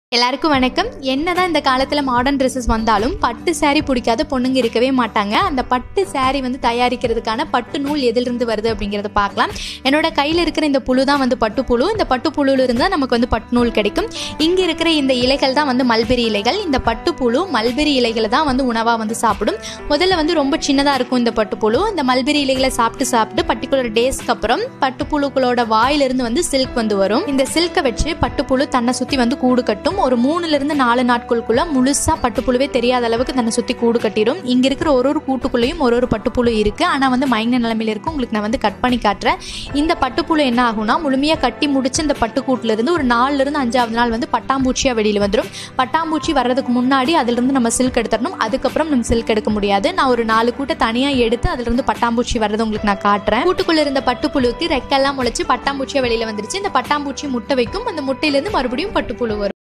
எல்லாருக்கும் வணக்கம் என்னதான் இந்த காலத்தில் மாடர்ன் ட்ரெஸ்ஸஸ் வந்தாலும் பட்டு saree பிடிக்காத பொண்ணுங்க இருக்கவே மாட்டாங்க அந்த பட்டு saree வந்து தயாரிக்கிறதுக்கான பட்டு நூல் எதிலிருந்து வருது அப்படிங்கிறத பார்க்கலாம் என்னோட கையில் இருக்கிற இந்த புழு தான் வந்து பட்டு புழு இந்த பட்டு புழுல இருந்தால் நமக்கு வந்து பட்டு நூல் கிடைக்கும் இங்கே இருக்கிற இந்த இலைகள் தான் வந்து மல்பெரி இலைகள் இந்த பட்டு புழு மல்பெரி இலைகளை தான் வந்து உணவாக வந்து சாப்பிடும் முதல்ல வந்து ரொம்ப சின்னதாக இருக்கும் இந்த பட்டுப்புழு இந்த மல்பெரி இலைகளை சாப்பிட்டு சாப்பிட்டு பர்டிகுலர் டேஸ்க்கு அப்புறம் பட்டுப்புழுக்களோட வாயிலிருந்து வந்து சில்க் வந்து வரும் இந்த சில்கை வச்சு பட்டுப்புழு தன்னை சுற்றி வந்து கூடு கட்டும் ஒரு மூணுல இருந்து நாலு நாட்களுக்குள்ள முழுசா பட்டுப்புழுவே தெரியாத அளவுக்கு தன்னை சுற்றி கூடு கட்டிடும் இங்க இருக்கிற ஒரு ஒரு கூட்டுக்குள்ளேயும் ஒரு ஒரு பட்டுப்புழு இருக்கு ஆனால் வந்து மயங்கின நிலைமையில இருக்கும் உங்களுக்கு நான் வந்து கட் பண்ணி காட்டுறேன் இந்த பட்டுப்புழு என்ன ஆகும்னா முழுமையாக கட்டி முடிச்சு இந்த பட்டுக்கூட்டுல இருந்து ஒரு நாலுல இருந்து அஞ்சாவது நாள் வந்து பட்டாம்பூச்சியா வெளியில வந்துடும் பட்டாம்பூச்சி வர்றதுக்கு முன்னாடி அதுல இருந்து நம்ம சில்க் எடுத்துடணும் அதுக்கப்புறம் நம்ம சில்க் எடுக்க முடியாது நான் ஒரு நாலு கூட்டை தனியா எடுத்து அதுல இருந்து பட்டாம்பூச்சி வர்றது உங்களுக்கு நான் காட்டுறேன் கூட்டுக்குள்ள இருந்த பட்டுப்புழுக்கு ரெக்கெல்லாம் முளைச்சு பட்டாம்பூச்சியா வெளியில வந்துருச்சு இந்த பட்டாம்பூச்சி முட்டை வைக்கும் அந்த முட்டையில இருந்து மறுபடியும் பட்டுப்புழு வரும்